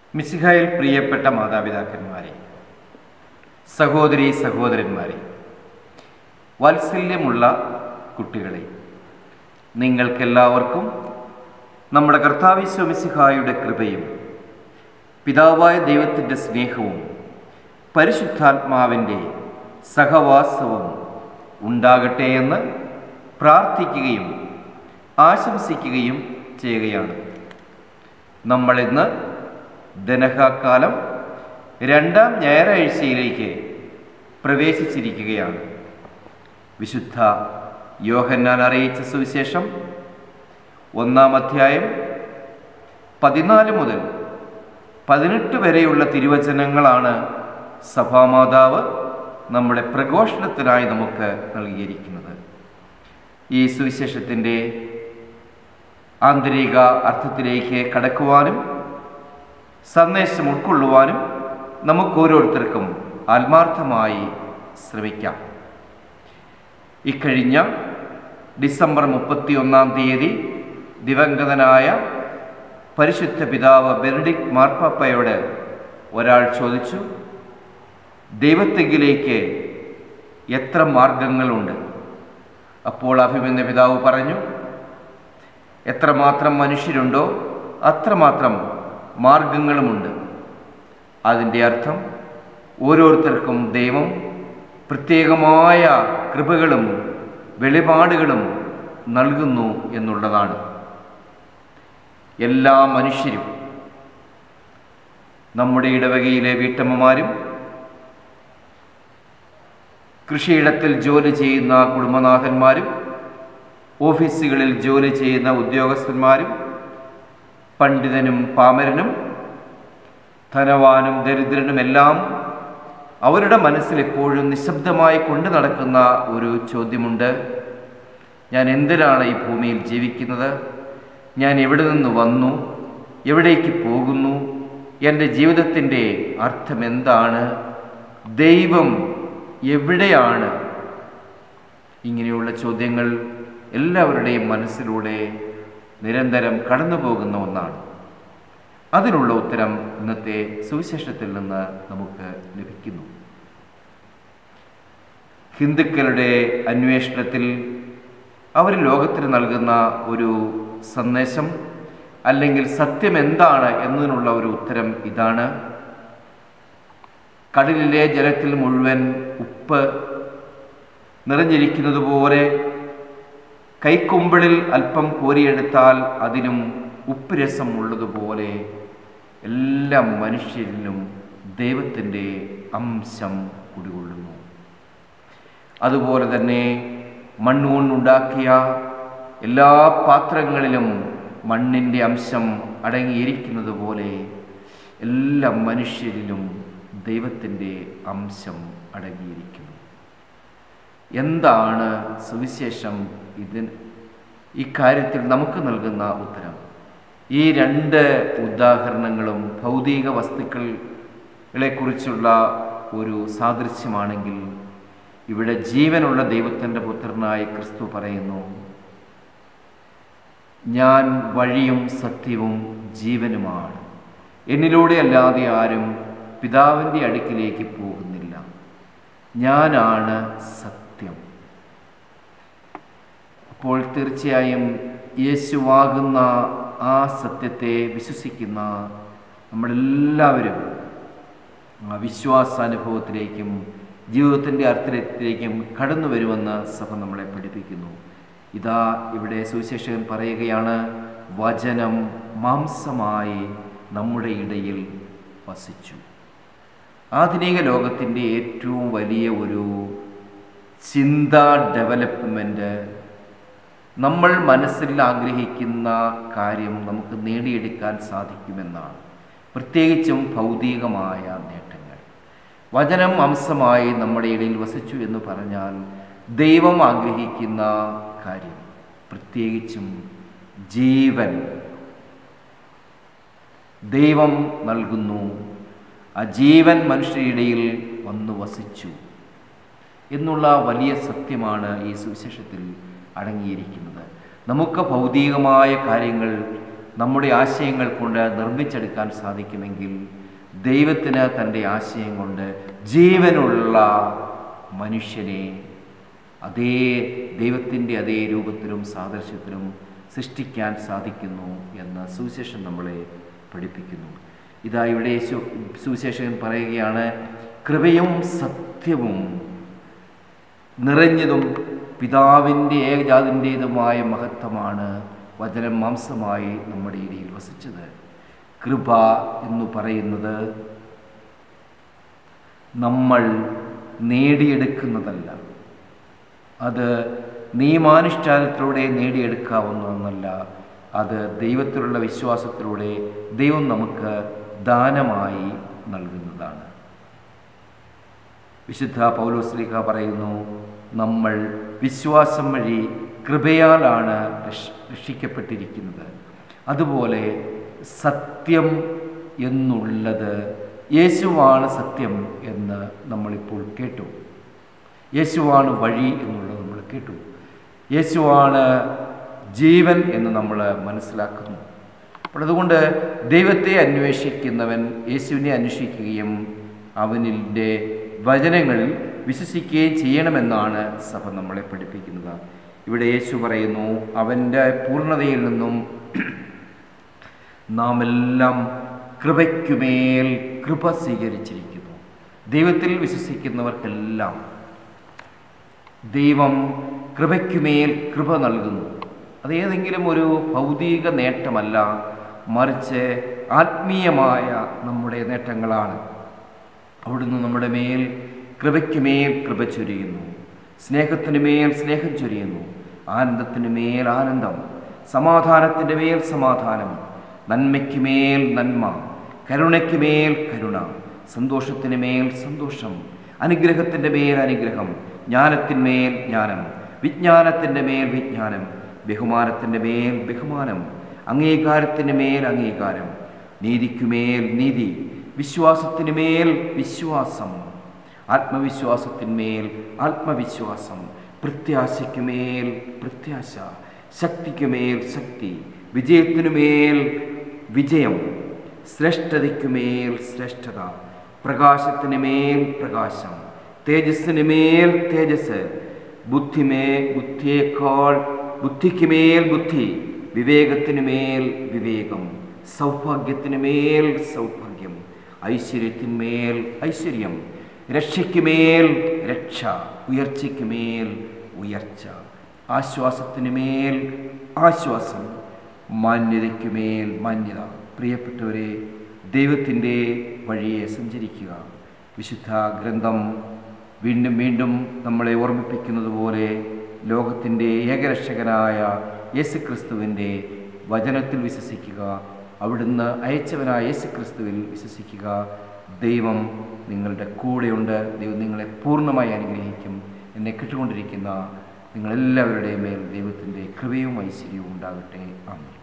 മിശിഹായിൽ പ്രിയപ്പെട്ട മാതാപിതാക്കന്മാരെ സഹോദരി സഹോദരന്മാരെ വാത്സല്യമുള്ള കുട്ടികളെ നിങ്ങൾക്കെല്ലാവർക്കും നമ്മുടെ കർത്താവിശ്വമിശിഹായുടെ കൃപയും പിതാവായ ദൈവത്തിൻ്റെ സ്നേഹവും പരിശുദ്ധാത്മാവിൻ്റെ സഹവാസവും ഉണ്ടാകട്ടെ എന്ന് പ്രാർത്ഥിക്കുകയും ആശംസിക്കുകയും ചെയ്യുകയാണ് നമ്മളിന്ന് ദനഹാക്കാലം രണ്ടാം ഞായറാഴ്ചയിലേക്ക് പ്രവേശിച്ചിരിക്കുകയാണ് വിശുദ്ധ യോഹന്നാൻ അറിയിച്ച സുവിശേഷം ഒന്നാം അധ്യായം പതിനാല് മുതൽ പതിനെട്ട് വരെയുള്ള തിരുവചനങ്ങളാണ് സഭാമാതാവ് നമ്മുടെ പ്രഘോഷണത്തിനായി നമുക്ക് നൽകിയിരിക്കുന്നത് ഈ സുവിശേഷത്തിൻ്റെ ആന്തരിക അർത്ഥത്തിലേക്ക് കടക്കുവാനും സന്ദേശം ഉൾക്കൊള്ളുവാനും നമുക്ക് ഓരോരുത്തർക്കും ആത്മാർത്ഥമായി ശ്രമിക്കാം ഇക്കഴിഞ്ഞ ഡിസംബർ മുപ്പത്തി ഒന്നാം തീയതി ദിവംഗതനായ പരിശുദ്ധ പിതാവ് ബെനഡിക് മാർപ്പാപ്പയോട് ഒരാൾ ചോദിച്ചു ദൈവത്തെങ്കിലേക്ക് എത്ര മാർഗങ്ങളുണ്ട് അപ്പോൾ അഭിമന്യ പിതാവ് പറഞ്ഞു എത്രമാത്രം മനുഷ്യരുണ്ടോ അത്രമാത്രം മാർഗങ്ങളുമുണ്ട് അതിൻ്റെ അർത്ഥം ഓരോരുത്തർക്കും ദൈവം പ്രത്യേകമായ കൃപകളും വെളിപാടുകളും നൽകുന്നു എന്നുള്ളതാണ് എല്ലാ മനുഷ്യരും നമ്മുടെ ഇടവകയിലെ വീട്ടമ്മമാരും കൃഷിയിടത്തിൽ ജോലി ചെയ്യുന്ന കുടുംബനാഥന്മാരും ഓഫീസുകളിൽ ജോലി ചെയ്യുന്ന ഉദ്യോഗസ്ഥന്മാരും പണ്ഡിതനും പാമരനും ധനവാനും ദരിദ്രനുമെല്ലാം അവരുടെ മനസ്സിൽ എപ്പോഴും നിശബ്ദമായി കൊണ്ടു നടക്കുന്ന ഒരു ചോദ്യമുണ്ട് ഞാൻ എന്തിനാണ് ഈ ഭൂമിയിൽ ജീവിക്കുന്നത് ഞാൻ എവിടെ നിന്ന് വന്നു എവിടേക്ക് പോകുന്നു എൻ്റെ ജീവിതത്തിൻ്റെ അർത്ഥം എന്താണ് ദൈവം എവിടെയാണ് ഇങ്ങനെയുള്ള ചോദ്യങ്ങൾ എല്ലാവരുടെയും മനസ്സിലൂടെ നിരന്തരം കടന്നു പോകുന്ന ഒന്നാണ് അതിനുള്ള ഉത്തരം ഇന്നത്തെ സുവിശേഷത്തിൽ നിന്ന് നമുക്ക് ലഭിക്കുന്നു ഹിന്ദുക്കളുടെ അന്വേഷണത്തിൽ അവർ ലോകത്തിന് നൽകുന്ന ഒരു സന്ദേശം അല്ലെങ്കിൽ സത്യം എന്താണ് എന്നതിനുള്ള ഒരു ഉത്തരം ഇതാണ് കടലിലെ ജലത്തിൽ മുഴുവൻ ഉപ്പ് നിറഞ്ഞിരിക്കുന്നത് പോലെ കൈക്കുമ്പിളിൽ അല്പം കോരിയെടുത്താൽ അതിനും ഉപ്പ് രസം ഉള്ളതുപോലെ എല്ലാ മനുഷ്യരിലും ദൈവത്തിൻ്റെ അംശം കുടികൊള്ളുന്നു അതുപോലെ തന്നെ മണ്ണുകൊണ്ടുണ്ടാക്കിയ എല്ലാ പാത്രങ്ങളിലും മണ്ണിൻ്റെ അംശം അടങ്ങിയിരിക്കുന്നത് പോലെ എല്ലാ മനുഷ്യരിലും ദൈവത്തിൻ്റെ അംശം അടങ്ങിയിരിക്കുന്നു എന്താണ് സുവിശേഷം ഇതിന് ഇക്കാര്യത്തിൽ നമുക്ക് നൽകുന്ന ഉത്തരം ഈ രണ്ട് ഉദാഹരണങ്ങളും ഭൗതിക വസ്തുക്കളെക്കുറിച്ചുള്ള ഒരു സാദൃശ്യമാണെങ്കിൽ ഇവിടെ ജീവനുള്ള ദൈവത്തിൻ്റെ പുത്രനായ ക്രിസ്തു പറയുന്നു ഞാൻ വഴിയും സത്യവും ജീവനുമാണ് എന്നിലൂടെ അല്ലാതെ ആരും പിതാവിൻ്റെ അടുക്കിലേക്ക് പോകുന്നില്ല ഞാനാണ് സത്യം അപ്പോൾ തീർച്ചയായും യേശുവാകുന്ന ആ സത്യത്തെ വിശ്വസിക്കുന്ന നമ്മളെല്ലാവരും ആ വിശ്വാസാനുഭവത്തിലേക്കും ജീവിതത്തിൻ്റെ അർത്ഥത്തിലേക്കും കടന്നു വരുമെന്ന് സഭ നമ്മളെ പഠിപ്പിക്കുന്നു ഇതാ ഇവിടെ സുവിശേഷകൻ പറയുകയാണ് വചനം മാംസമായി നമ്മുടെ ഇടയിൽ വസിച്ചു ആധുനിക ലോകത്തിൻ്റെ ഏറ്റവും വലിയ ഒരു ചിന്താ ഡെവലപ്മെൻറ്റ് നമ്മൾ മനസ്സിൽ ആഗ്രഹിക്കുന്ന കാര്യം നമുക്ക് നേടിയെടുക്കാൻ സാധിക്കുമെന്നാണ് പ്രത്യേകിച്ചും ഭൗതികമായ നേട്ടങ്ങൾ വചനം അംശമായി നമ്മുടെ ഇടയിൽ വസിച്ചു എന്ന് പറഞ്ഞാൽ ദൈവം ആഗ്രഹിക്കുന്ന കാര്യം പ്രത്യേകിച്ചും ജീവൻ ദൈവം നൽകുന്നു ആ ജീവൻ മനുഷ്യരിടയിൽ വന്നു വസിച്ചു എന്നുള്ള വലിയ സത്യമാണ് ഈ സുവിശേഷത്തിൽ അടങ്ങിയിരിക്കുന്നത് നമുക്ക് ഭൗതികമായ കാര്യങ്ങൾ നമ്മുടെ ആശയങ്ങൾ കൊണ്ട് നിർമ്മിച്ചെടുക്കാൻ സാധിക്കുമെങ്കിൽ ദൈവത്തിന് തൻ്റെ ആശയം കൊണ്ട് ജീവനുള്ള മനുഷ്യനെ അതേ ദൈവത്തിൻ്റെ അതേ രൂപത്തിലും സാദൃശ്യത്തിലും സൃഷ്ടിക്കാൻ സാധിക്കുന്നു എന്ന് സുവിശേഷം നമ്മളെ പഠിപ്പിക്കുന്നു ഇതാ ഇവിടെ യേശു സുവിശേഷൻ പറയുകയാണ് കൃപയും സത്യവും നിറഞ്ഞതും പിതാവിൻ്റെ ഏകജാതിൻ്റേതുമായ മഹത്വമാണ് വചനം മാംസമായി നമ്മുടെ ഇടയിൽ വസിച്ചത് കൃപ എന്ന് പറയുന്നത് നമ്മൾ നേടിയെടുക്കുന്നതല്ല അത് നിയമാനുഷ്ഠാനത്തിലൂടെ നേടിയെടുക്കാവുന്ന ഒന്നല്ല അത് ദൈവത്തിലുള്ള വിശ്വാസത്തിലൂടെ ദൈവം നമുക്ക് ദാനമായി നൽകുന്നതാണ് വിശുദ്ധ പൗലോസ്ലിക പറയുന്നു നമ്മൾ വിശ്വാസം വഴി കൃപയാലാണ് രക്ഷ- രക്ഷിക്കപ്പെട്ടിരിക്കുന്നത് അതുപോലെ സത്യം എന്നുള്ളത് യേശുവാണ് സത്യം എന്ന് നമ്മളിപ്പോൾ കേട്ടു യേശുവാണ് വഴി എന്നുള്ളത് നമ്മൾ കേട്ടു യേശുവാണ് ജീവൻ എന്ന് നമ്മൾ മനസ്സിലാക്കുന്നു അപ്പോൾ അതുകൊണ്ട് ദൈവത്തെ അന്വേഷിക്കുന്നവൻ യേശുവിനെ അന്വേഷിക്കുകയും അവനിൻ്റെ വചനങ്ങളിൽ വിശ്വസിക്കുകയും ചെയ്യണമെന്നാണ് സഭ നമ്മളെ പഠിപ്പിക്കുന്നത് ഇവിടെ യേശു പറയുന്നു അവൻ്റെ പൂർണ്ണതയിൽ നിന്നും നാം എല്ലാം കൃപയ്ക്കുമേൽ കൃപ സ്വീകരിച്ചിരിക്കുന്നു ദൈവത്തിൽ വിശ്വസിക്കുന്നവർക്കെല്ലാം ദൈവം കൃപയ്ക്കുമേൽ കൃപ നൽകുന്നു അത് ഏതെങ്കിലും ഒരു ഭൗതിക നേട്ടമല്ല മറിച്ച് ആത്മീയമായ നമ്മുടെ നേട്ടങ്ങളാണ് അവിടുന്ന് നമ്മുടെ മേൽ കൃപയ്ക്കുമേൽ കൃപ ചൊരിയുന്നു സ്നേഹത്തിന് മേൽ സ്നേഹം ചൊരിയുന്നു ആനന്ദത്തിന് മേൽ ആനന്ദം സമാധാനത്തിൻ്റെ മേൽ സമാധാനം നന്മയ്ക്ക് മേൽ നന്മ കരുണയ്ക്ക് മേൽ കരുണ സന്തോഷത്തിന് മേൽ സന്തോഷം അനുഗ്രഹത്തിൻ്റെ മേൽ അനുഗ്രഹം ജ്ഞാനത്തിന്മേൽ ജ്ഞാനം വിജ്ഞാനത്തിൻ്റെ മേൽ വിജ്ഞാനം ബഹുമാനത്തിൻ്റെ മേൽ ബഹുമാനം അംഗീകാരത്തിന് മേൽ അംഗീകാരം നീതിക്കുമേൽ നീതി വിശ്വാസത്തിന് മേൽ വിശ്വാസം ആത്മവിശ്വാസത്തിന്മേൽ ആത്മവിശ്വാസം പ്രത്യാശയ്ക്കുമേൽ പ്രത്യാശ ശക്തിക്കുമേൽ ശക്തി വിജയത്തിനുമേൽ വിജയം ശ്രേഷ്ഠതയ്ക്കുമേൽ ശ്രേഷ്ഠത പ്രകാശത്തിന് മേൽ പ്രകാശം തേജസ്സിന് മേൽ തേജസ് ബുദ്ധിമേ ബുദ്ധിയേക്കാൾ ബുദ്ധിക്ക് മേൽ ബുദ്ധി വിവേകത്തിന് മേൽ വിവേകം സൗഭാഗ്യത്തിന് മേൽ സൗഭാഗ്യം ഐശ്വര്യത്തിന്മേൽ ഐശ്വര്യം രക്ഷയ്ക്കുമേൽ രക്ഷ ഉയർച്ചയ്ക്കുമേൽ ഉയർച്ച ആശ്വാസത്തിന് മേൽ ആശ്വാസം മാന്യതയ്ക്കുമേൽ മാന്യത പ്രിയപ്പെട്ടവരെ ദൈവത്തിൻ്റെ വഴിയെ സഞ്ചരിക്കുക വിശുദ്ധ ഗ്രന്ഥം വീണ്ടും വീണ്ടും നമ്മളെ ഓർമ്മിപ്പിക്കുന്നത് പോലെ ലോകത്തിൻ്റെ ഏകരക്ഷകനായ യേശുക്രിസ്തുവിൻ്റെ വചനത്തിൽ വിശ്വസിക്കുക അവിടുന്ന് അയച്ചവനായ യേശുക്രിസ്തുവിൽ വിശ്വസിക്കുക ദൈവം നിങ്ങളുടെ കൂടെയുണ്ട് ദൈവം നിങ്ങളെ പൂർണ്ണമായി അനുഗ്രഹിക്കും എന്നെ കേട്ടുകൊണ്ടിരിക്കുന്ന നിങ്ങളെല്ലാവരുടെയും മേൽ ദൈവത്തിൻ്റെ കൃപയും ഐശ്വര്യവും ഉണ്ടാകട്ടെ ആമേൻ